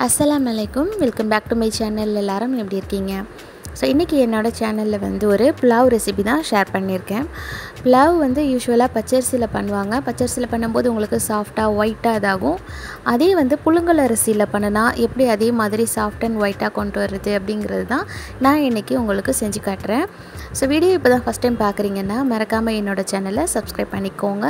அஸ்ஸலாமு அலைக்கும் welcome back to my channel எல்லாரும் எப்படி இருக்கீங்க ஸோ இன்றைக்கி என்னோடய சேனலில் வந்து ஒரு புலாவ் ரெசிபி தான் ஷேர் பண்ணியிருக்கேன் புலாவ் வந்து யூஸ்வலாக பச்சரிசியில் பண்ணுவாங்க பச்சரிசியில் பண்ணும்போது உங்களுக்கு சாஃப்டாக ஒயிட்டாக இதாகும் அதே வந்து புழுங்கல் அரிசியில் பண்ணினா எப்படி அதே மாதிரி சாஃப்ட் அண்ட் ஒயிட்டாக கொண்டு வர்றது அப்படிங்கிறது தான் நான் இன்றைக்கி உங்களுக்கு செஞ்சு காட்டுறேன் ஸோ வீடியோ இப்போ தான் ஃபஸ்ட் டைம் பார்க்குறீங்கன்னா மறக்காமல் என்னோடய சேனலை சப்ஸ்கிரைப் பண்ணிக்கோங்க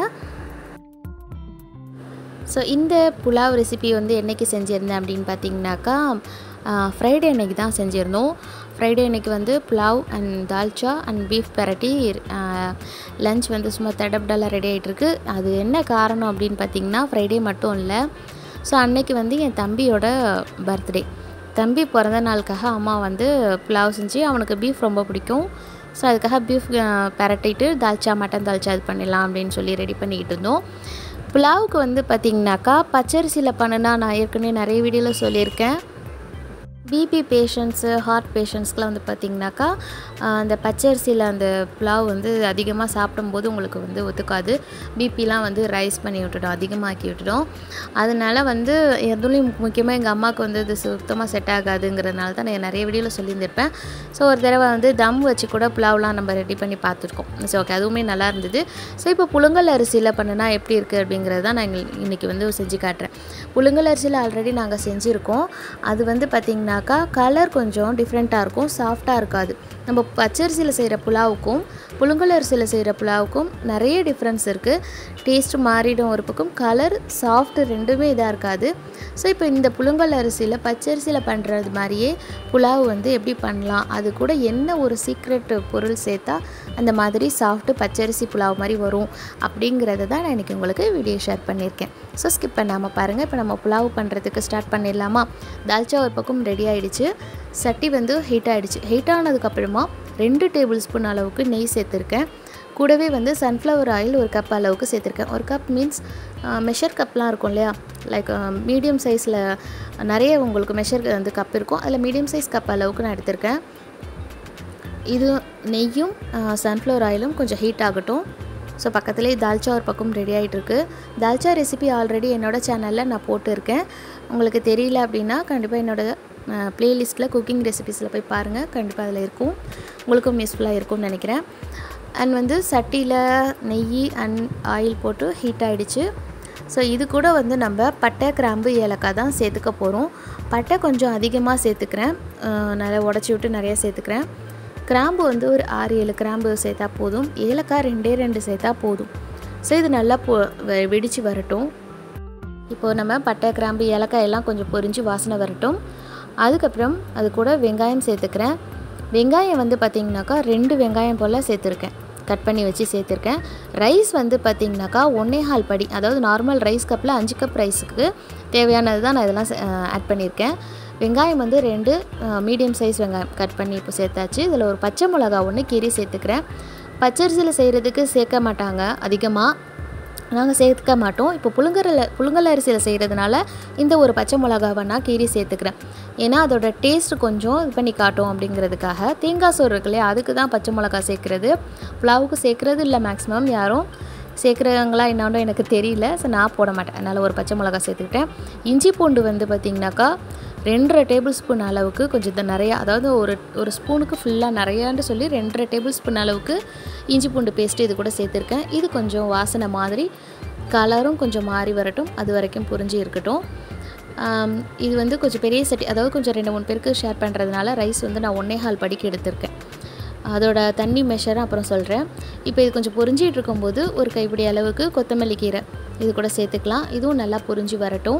ஸோ இந்த புலாவ் ரெசிபி வந்து என்றைக்கு செஞ்சுருந்தேன் அப்படின்னு பார்த்தீங்கன்னாக்கா ஃப்ரைடே அன்னைக்கு தான் செஞ்சுருந்தோம் ஃப்ரைடே அன்னைக்கு வந்து pulao and dalcha and beef பெரட்டி லஞ்ச் வந்து சும்மா தடப்டலாக ரெடி ஆகிட்டுருக்கு அது என்ன காரணம் அப்படின்னு பார்த்தீங்கன்னா ஃப்ரைடே மட்டும் இல்லை ஸோ அன்னைக்கு வந்து என் தம்பியோட பர்த்டே தம்பி பிறந்த நாளுக்காக அம்மா வந்து புலாவ் செஞ்சு அவனுக்கு பீஃப் ரொம்ப பிடிக்கும் ஸோ அதுக்காக பீஃப் பெரட்டிட்டு தால்ச்சா மட்டன் தால்ச்சா இது பண்ணிடலாம் அப்படின்னு சொல்லி ரெடி பண்ணிக்கிட்டு இருந்தோம் புலாவுக்கு வந்து பார்த்திங்கனாக்கா பச்சரிசியில் பண்ணுனா நான் ஏற்கனவே நிறைய வீடியோவில் சொல்லியிருக்கேன் பிபி பேஷண்ட்ஸு ஹார்ட் பேஷண்ட்ஸ்க்குலாம் வந்து பார்த்திங்கனாக்கா அந்த பச்சரிசியில் அந்த புலாவ் வந்து அதிகமாக சாப்பிடும்போது உங்களுக்கு வந்து ஒத்துக்காது பிபிலாம் வந்து ரைஸ் பண்ணி விட்டுடும் அதிகமாக்கி விட்டுடும் அதனால் வந்து எதுலேயும் முக்கியமாக எங்கள் அம்மாவுக்கு வந்து இது சுத்தமாக செட் ஆகாதுங்கிறதுனால தான் நான் நிறைய வீடியோவில் சொல்லியிருந்திருப்பேன் ஸோ ஒரு தடவை வந்து தம் வச்சு கூட புலாவ்லாம் நம்ம ரெடி பண்ணி பார்த்துருக்கோம் ஸோ ஓகே அதுவுமே நல்லா இருந்தது ஸோ இப்போ புழுங்கல் அரிசியில் பண்ணினா எப்படி இருக்குது அப்படிங்கிறது தான் நான் இன்றைக்கி வந்து செஞ்சு காட்டுறேன் புழுங்கல் அரிசியில் ஆல்ரெடி நாங்கள் செஞ்சுருக்கோம் அது வந்து பார்த்திங்கன்னா பார்த்தீங்கன்னாக்கா கலர் கொஞ்சம் டிஃப்ரெண்ட்டாக இருக்கும் சாஃப்டாக இருக்காது நம்ம பச்சரிசியில் செய்கிற புலாவுக்கும் புழுங்கல் அரிசியில் செய்கிற புலாவுக்கும் நிறைய டிஃப்ரென்ஸ் இருக்குது டேஸ்ட்டு மாறிடும் ஒரு பக்கம் கலர் சாஃப்ட் ரெண்டுமே இதாக இருக்காது ஸோ இப்போ இந்த புழுங்கல் அரிசியில் பச்சரிசியில் பண்ணுறது மாதிரியே புலாவ் வந்து எப்படி பண்ணலாம் அது கூட என்ன ஒரு சீக்ரெட் பொருள் சேர்த்தா அந்த மாதிரி சாஃப்ட்டு பச்சரிசி புலாவ் மாதிரி வரும் அப்படிங்கிறத தான் நான் இன்றைக்கி உங்களுக்கு வீடியோ ஷேர் பண்ணியிருக்கேன் ஸோ ஸ்கிப் பண்ணாமல் பாருங்கள் இப்போ நம்ம புலாவ் பண்ணுறதுக்கு ஸ்டார்ட் பண்ணிடலாமா தால்ச்சா ஒரு பக்கம் ரெடி ஆகிடுச்சு சட்டி வந்து ஹீட் ஆகிடுச்சு ஹீட் ஆனதுக்கப்புறமா ரெண்டு டேபிள் ஸ்பூன் அளவுக்கு நெய் சேர்த்துருக்கேன் கூடவே வந்து சன்ஃப்ளவர் ஆயில் ஒரு கப் அளவுக்கு சேர்த்துருக்கேன் ஒரு கப் மீன்ஸ் மெஷர் கப்லாம் இருக்கும் இல்லையா லைக் மீடியம் சைஸில் நிறைய உங்களுக்கு மெஷர் வந்து கப் இருக்கும் அதில் மீடியம் சைஸ் கப் அளவுக்கு நான் எடுத்திருக்கேன் இது நெய்யும் சன்ஃப்ளவர் ஆயிலும் கொஞ்சம் ஹீட் ஆகட்டும் ஸோ பக்கத்துலேயே தால்ச்சா ஒரு பக்கம் ரெடி ஆகிட்டுருக்கு தால்ச்சா ரெசிபி ஆல்ரெடி என்னோடய சேனலில் நான் போட்டிருக்கேன் உங்களுக்கு தெரியல அப்படின்னா கண்டிப்பாக என்னோடய ப்ளேலிஸ்ட்டில் குக்கிங் ரெசிபிஸில் போய் பாருங்கள் கண்டிப்பாக அதில் இருக்கும் உங்களுக்கும் யூஸ்ஃபுல்லாக இருக்கும்னு நினைக்கிறேன் அண்ட் வந்து சட்டியில் நெய் அண்ட் ஆயில் போட்டு ஹீட் ஆகிடுச்சு ஸோ இது கூட வந்து நம்ம பட்டை கிராம்பு ஏலக்காய் தான் சேர்த்துக்க போகிறோம் பட்டை கொஞ்சம் அதிகமாக சேர்த்துக்கிறேன் நல்லா உடச்சி விட்டு நிறையா சேர்த்துக்கிறேன் கிராம்பு வந்து ஒரு ஆறு ஏழு கிராம்பு சேர்த்தா போதும் ஏலக்காய் ரெண்டே ரெண்டு சேர்த்தா போதும் ஸோ இது நல்லா பொ வெடித்து வரட்டும் இப்போது நம்ம பட்டை கிராம்பு ஏலக்காய் எல்லாம் கொஞ்சம் பொரிஞ்சு வாசனை வரட்டும் அதுக்கப்புறம் அது கூட வெங்காயம் சேர்த்துக்கிறேன் வெங்காயம் வந்து பார்த்திங்கனாக்கா ரெண்டு வெங்காயம் போல் சேர்த்துருக்கேன் கட் பண்ணி வச்சு சேர்த்துருக்கேன் ரைஸ் வந்து பார்த்திங்கனாக்கா ஒன்றே ஹால் படி அதாவது நார்மல் ரைஸ் கப்பில் அஞ்சு கப் ரைஸுக்கு தேவையானது தான் நான் இதெல்லாம் ஆட் பண்ணியிருக்கேன் வெங்காயம் வந்து ரெண்டு மீடியம் சைஸ் வெங்காயம் கட் பண்ணி இப்போ சேர்த்தாச்சு இதில் ஒரு பச்சை மிளகா ஒன்று கீரி சேர்த்துக்கிறேன் பச்சரிசியில் செய்கிறதுக்கு சேர்க்க மாட்டாங்க அதிகமாக நாங்கள் சேர்த்துக்க மாட்டோம் இப்போ புழுங்கரில் புழுங்கல் அரிசியில் செய்கிறதுனால இந்த ஒரு பச்சை மிளகாவை நான் கீரி சேர்த்துக்கிறேன் ஏன்னா அதோட டேஸ்ட் கொஞ்சம் இது பண்ணி காட்டும் அப்படிங்கிறதுக்காக தேங்காய் சோறு இருக்கு இல்லையா அதுக்கு தான் பச்சை மிளகா சேர்க்குறது புலாவுக்கு சேர்க்குறது இல்லை மேக்ஸிமம் யாரும் சேர்க்குறவங்களா என்னன்னு எனக்கு தெரியல ஸோ நான் போட மாட்டேன் அதனால் ஒரு பச்சை மிளகா சேர்த்துக்கிட்டேன் இஞ்சி பூண்டு வந்து பார்த்திங்கனாக்கா ரெண்டரை டேபிள் ஸ்பூன் அளவுக்கு கொஞ்சம் நிறையா அதாவது ஒரு ஒரு ஸ்பூனுக்கு ஃபுல்லாக நிறையான்னு சொல்லி ரெண்டரை டேபிள் ஸ்பூன் அளவுக்கு இஞ்சி பூண்டு பேஸ்ட்டு இது கூட சேர்த்துருக்கேன் இது கொஞ்சம் வாசனை மாதிரி கலரும் கொஞ்சம் மாறி வரட்டும் அது வரைக்கும் புரிஞ்சு இருக்கட்டும் இது வந்து கொஞ்சம் பெரிய சட்டி அதாவது கொஞ்சம் ரெண்டு மூணு பேருக்கு ஷேர் பண்ணுறதுனால ரைஸ் வந்து நான் ஒன்றே ஹால் படிக்கு எடுத்திருக்கேன் அதோட தண்ணி மெஷரை அப்புறம் சொல்கிறேன் இப்போ இது கொஞ்சம் பொரிஞ்சிட்டு இருக்கும்போது ஒரு கைப்பிடி அளவுக்கு கொத்தமல்லி கீரை இது கூட சேர்த்துக்கலாம் இதுவும் நல்லா பொரிஞ்சு வரட்டும்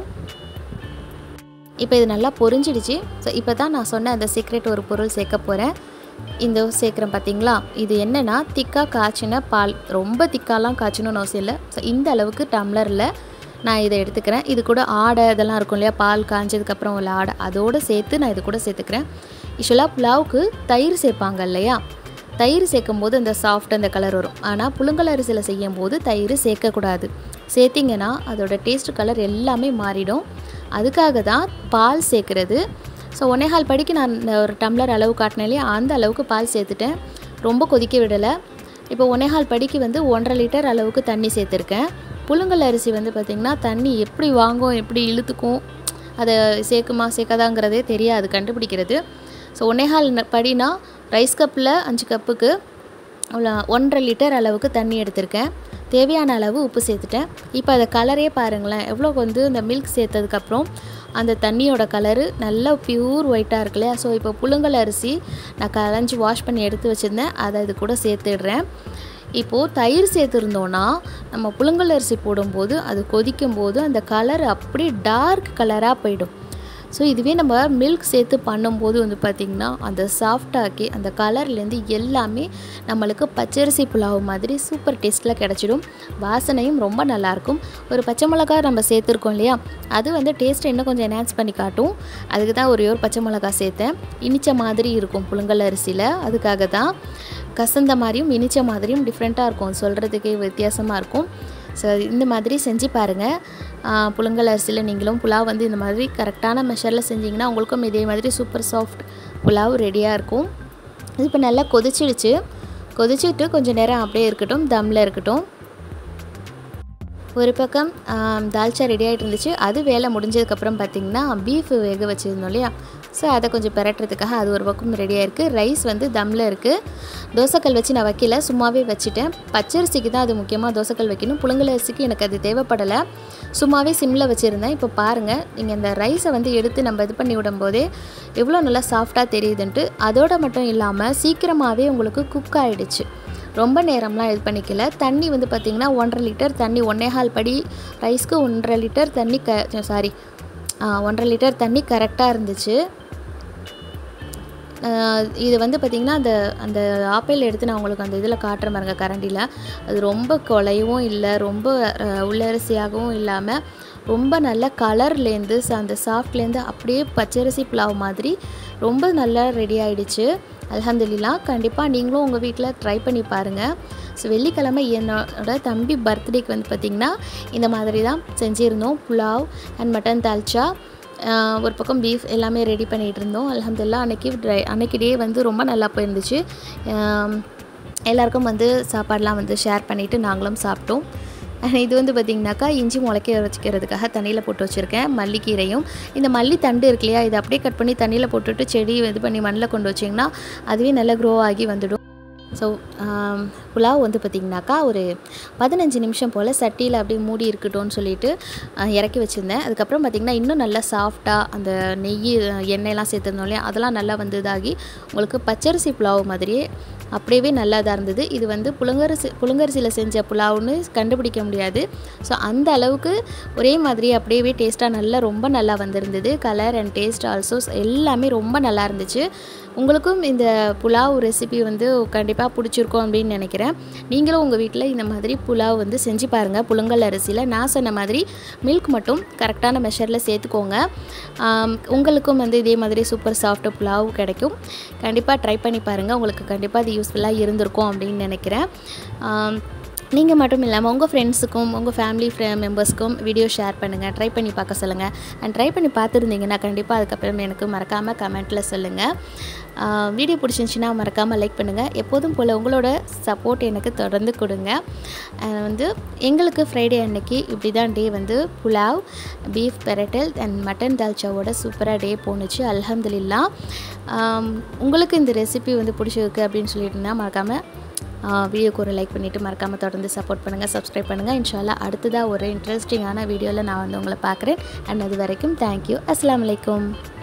இப்போ இது நல்லா பொரிஞ்சிடுச்சு ஸோ இப்போ தான் நான் சொன்ன அந்த சீக்ரெட் ஒரு பொருள் சேர்க்க போகிறேன் இந்த சேர்க்குறேன் பார்த்தீங்களா இது என்னென்னா திக்காக காய்ச்சின பால் ரொம்ப திக்காலாம் காய்ச்சணும்னு அவசியம் இல்லை ஸோ இந்த அளவுக்கு டம்ளரில் நான் இதை எடுத்துக்கிறேன் இது கூட ஆடை இதெல்லாம் இருக்கும் இல்லையா பால் காய்ஞ்சதுக்கப்புறம் உள்ள ஆடை அதோடு சேர்த்து நான் இது கூட சேர்த்துக்கிறேன் யூஸ்வலாக புலாவுக்கு தயிர் சேர்ப்பாங்க இல்லையா தயிர் சேர்க்கும் போது அந்த சாஃப்ட் அந்த கலர் வரும் ஆனால் புழுங்கல் அரிசியில் செய்யும் போது தயிர் சேர்க்கக்கூடாது சேர்த்திங்கன்னா அதோட டேஸ்ட் கலர் எல்லாமே மாறிடும் அதுக்காக தான் பால் சேர்க்குறது ஸோ ஒன்னேகால் படிக்கு நான் ஒரு டம்ளர் அளவு காட்டினேன் இல்லையா அந்த அளவுக்கு பால் சேர்த்துட்டேன் ரொம்ப கொதிக்க விடலை இப்போ ஒன்னேகால் படிக்கு வந்து ஒன்றரை லிட்டர் அளவுக்கு தண்ணி சேர்த்துருக்கேன் புழுங்கல் அரிசி வந்து பார்த்திங்கன்னா தண்ணி எப்படி வாங்கும் எப்படி இழுத்துக்கும் அதை சேர்க்குமா சேர்க்காதாங்கிறதே தெரியாது கண்டுபிடிக்கிறது ஸோ ஒன்னேகால் படினா ரைஸ் கப்பில் அஞ்சு கப்புக்கு அவ்வளோ ஒன்றரை லிட்டர் அளவுக்கு தண்ணி எடுத்திருக்கேன் தேவையான அளவு உப்பு சேர்த்துட்டேன் இப்போ அதை கலரே பாருங்களேன் எவ்வளோ வந்து இந்த மில்க் சேர்த்ததுக்கப்புறம் அந்த தண்ணியோட கலரு நல்லா பியூர் ஒயிட்டாக இருக்கு இல்லையா ஸோ இப்போ புழுங்கல் அரிசி நான் கலைஞ்சி வாஷ் பண்ணி எடுத்து வச்சுருந்தேன் அதை இது கூட சேர்த்துடுறேன் இப்போது தயிர் சேர்த்துருந்தோன்னா நம்ம புழுங்கல் அரிசி போடும்போது அது கொதிக்கும் போது அந்த கலர் அப்படியே டார்க் கலராக போயிடும் ஸோ இதுவே நம்ம மில்க் சேர்த்து பண்ணும்போது வந்து பார்த்திங்கன்னா அந்த சாஃப்டாக்கி அந்த கலர்லேருந்து எல்லாமே நம்மளுக்கு பச்சரிசி புலாவ் மாதிரி சூப்பர் டேஸ்ட்டில் கிடச்சிடும் வாசனையும் ரொம்ப நல்லாயிருக்கும் ஒரு பச்சை மிளகா நம்ம சேர்த்துருக்கோம் இல்லையா அது வந்து டேஸ்ட்டை இன்னும் கொஞ்சம் என்ஹான்ஸ் பண்ணி காட்டும் அதுக்கு தான் ஒரே ஒரு பச்சை மிளகா சேர்த்தேன் இனிச்ச மாதிரி இருக்கும் புழுங்கல் அரிசியில் அதுக்காக தான் கசந்த மாதிரியும் இனிச்ச மாதிரியும் டிஃப்ரெண்ட்டாக இருக்கும் சொல்கிறதுக்கே வித்தியாசமாக இருக்கும் ஸோ இந்த மாதிரி செஞ்சு பாருங்கள் புழுங்கல் அரிசியில் நீங்களும் புலாவ் வந்து இந்த மாதிரி கரெக்டான மெஷரில் செஞ்சிங்கன்னா உங்களுக்கும் இதே மாதிரி சூப்பர் சாஃப்ட் புலாவ் ரெடியாக இருக்கும் இது இப்போ நல்லா கொதிச்சிடுச்சு கொதிச்சுட்டு கொஞ்சம் நேரம் அப்படியே இருக்கட்டும் தம்மில் இருக்கட்டும் ஒரு பக்கம் தால்ச்சா ரெடி ஆகிட்டு இருந்துச்சு அது வேலை முடிஞ்சதுக்கப்புறம் பார்த்திங்கன்னா பீஃப் வேக வச்சுருந்தோம் இல்லையா ஸோ அதை கொஞ்சம் பெரட்டுறதுக்காக அது ஒரு பக்கம் ரெடியாக இருக்குது ரைஸ் வந்து தம்மில் இருக்குது தோசைக்கல் வச்சு நான் வைக்கல சும்மாவே வச்சுட்டேன் பச்சரிசிக்கு தான் அது முக்கியமாக தோசைக்கல் வைக்கணும் புழுங்கல் அரிசிக்கு எனக்கு அது தேவைப்படலை சும்மாவே சிம்மில் வச்சுருந்தேன் இப்போ பாருங்கள் நீங்கள் இந்த ரைஸை வந்து எடுத்து நம்ம இது பண்ணி விடும்போதே எவ்வளோ நல்லா சாஃப்டாக தெரியுதுன்ட்டு அதோடு மட்டும் இல்லாமல் சீக்கிரமாகவே உங்களுக்கு குக் ஆகிடுச்சு ரொம்ப நேரம்லாம் இது பண்ணிக்கல தண்ணி வந்து பார்த்திங்கன்னா ஒன்றரை லிட்டர் தண்ணி ஒன்னேகால் படி ரைஸ்க்கு ஒன்றரை லிட்டர் தண்ணி க சாரி ஒன்றரை லிட்டர் தண்ணி கரெக்டாக இருந்துச்சு இது வந்து பார்த்திங்கன்னா அந்த அந்த ஆப்பிள் எடுத்து நான் உங்களுக்கு அந்த இதில் காட்டுற பாருங்க கரண்டியில் அது ரொம்ப கொலையவும் இல்லை ரொம்ப உள்ளரிசியாகவும் இல்லாமல் ரொம்ப நல்ல கலர்லேருந்து அந்த சாஃப்ட்லேருந்து அப்படியே பச்சரிசி புலாவ் மாதிரி ரொம்ப நல்லா ரெடி ஆகிடுச்சு அலமதுல்லா கண்டிப்பாக நீங்களும் உங்கள் வீட்டில் ட்ரை பண்ணி பாருங்கள் ஸோ வெள்ளிக்கிழமை என்னோட தம்பி பர்த்டேக்கு வந்து பார்த்திங்கன்னா இந்த மாதிரி தான் செஞ்சுருந்தோம் புலாவ் அண்ட் மட்டன் தால்ச்சா ஒரு பக்கம் பீஃப் எல்லாமே ரெடி பண்ணிகிட்டு இருந்தோம் அலமதுல்லா அன்றைக்கி ட்ரை அன்றைக்கி டே வந்து ரொம்ப நல்லா போயிருந்துச்சு எல்லாருக்கும் வந்து சாப்பாடெலாம் வந்து ஷேர் பண்ணிவிட்டு நாங்களும் சாப்பிட்டோம் இது வந்து பார்த்திங்கனாக்கா இஞ்சி முளைக்க வச்சுக்கிறதுக்காக தண்ணியில் போட்டு வச்சுருக்கேன் மல்லிக்கீரையும் இந்த மல்லி தண்டு இருக்கு இல்லையா இதை அப்படியே கட் பண்ணி தண்ணியில் போட்டுட்டு செடி இது பண்ணி மண்ணில் கொண்டு வச்சிங்கன்னா அதுவே நல்லா க்ரோ ஆகி வந்துடும் ஸோ புலாவ் வந்து பார்த்திங்கனாக்கா ஒரு பதினஞ்சு நிமிஷம் போல் சட்டியில் அப்படியே மூடி இருக்கட்டும்னு சொல்லிட்டு இறக்கி வச்சுருந்தேன் அதுக்கப்புறம் பார்த்திங்கன்னா இன்னும் நல்லா சாஃப்டாக அந்த நெய் எண்ணெயெல்லாம் சேர்த்துருந்தோம் இல்லையா அதெல்லாம் நல்லா வந்து இதாகி உங்களுக்கு பச்சரிசி புலாவ் மாதிரியே அப்படியே நல்லா இதாக இருந்தது இது வந்து புழுங்கரிசி புழுங்கரிசியில் செஞ்ச புலாவ்னு கண்டுபிடிக்க முடியாது ஸோ அந்த அளவுக்கு ஒரே மாதிரி அப்படியே டேஸ்ட்டாக நல்லா ரொம்ப நல்லா வந்திருந்தது கலர் அண்ட் டேஸ்ட் ஆல்சோ எல்லாமே ரொம்ப நல்லா இருந்துச்சு உங்களுக்கும் இந்த புலாவ் ரெசிபி வந்து கண்டிப்பாக பிடிச்சிருக்கும் அப்படின்னு நினைக்கிறேன் நீங்களும் உங்கள் வீட்டில் இந்த மாதிரி புலாவ் வந்து செஞ்சு பாருங்கள் புழுங்கல் அரிசியில் நான் சொன்ன மாதிரி மில்க் மட்டும் கரெக்டான மெஷரில் சேர்த்துக்கோங்க உங்களுக்கும் வந்து இதே மாதிரி சூப்பர் சாஃப்ட் புலாவ் கிடைக்கும் கண்டிப்பாக ட்ரை பண்ணி பாருங்கள் உங்களுக்கு கண்டிப்பாக அது யூஸ்ஃபுல்லாக இருந்திருக்கும் அப்படின்னு நினைக்கிறேன் நீங்கள் மட்டும் இல்லாமல் உங்கள் ஃப்ரெண்ட்ஸுக்கும் உங்கள் ஃபேமிலி ஃப்ரெ மெம்பர்ஸ்க்கும் வீடியோ ஷேர் பண்ணுங்கள் ட்ரை பண்ணி பார்க்க சொல்லுங்கள் அண்ட் ட்ரை பண்ணி பார்த்துருந்தீங்கன்னா கண்டிப்பாக அதுக்கப்புறம் எனக்கு மறக்காமல் கமெண்ட்டில் சொல்லுங்கள் வீடியோ பிடிச்சிருந்துச்சின்னா மறக்காமல் லைக் பண்ணுங்கள் எப்போதும் போல் உங்களோட சப்போர்ட் எனக்கு தொடர்ந்து கொடுங்க வந்து எங்களுக்கு ஃப்ரைடே அன்னைக்கு இப்படி தான் டே வந்து புலாவ் பீஃப் பெரட்டல் அண்ட் மட்டன் தால்ச்சாவோட சூப்பராக டே போணுச்சு அலமதுல்லா உங்களுக்கு இந்த ரெசிபி வந்து பிடிச்சிருக்கு அப்படின்னு சொல்லிட்டுனா மறக்காமல் வீடியோக்கு ஒரு லைக் பண்ணிவிட்டு மறக்காமல் தொடர்ந்து சப்போர்ட் பண்ணுங்கள் சப்ஸ்கிரைப் பண்ணுங்கள் இன்ஷால்லா அடுத்ததாக ஒரு இன்ட்ரெஸ்டிங்கான வீடியோவில் நான் வந்து உங்களை பார்க்குறேன் அண்ட் அது வரைக்கும் தேங்க்யூ அஸ்லாம் வலைக்கம்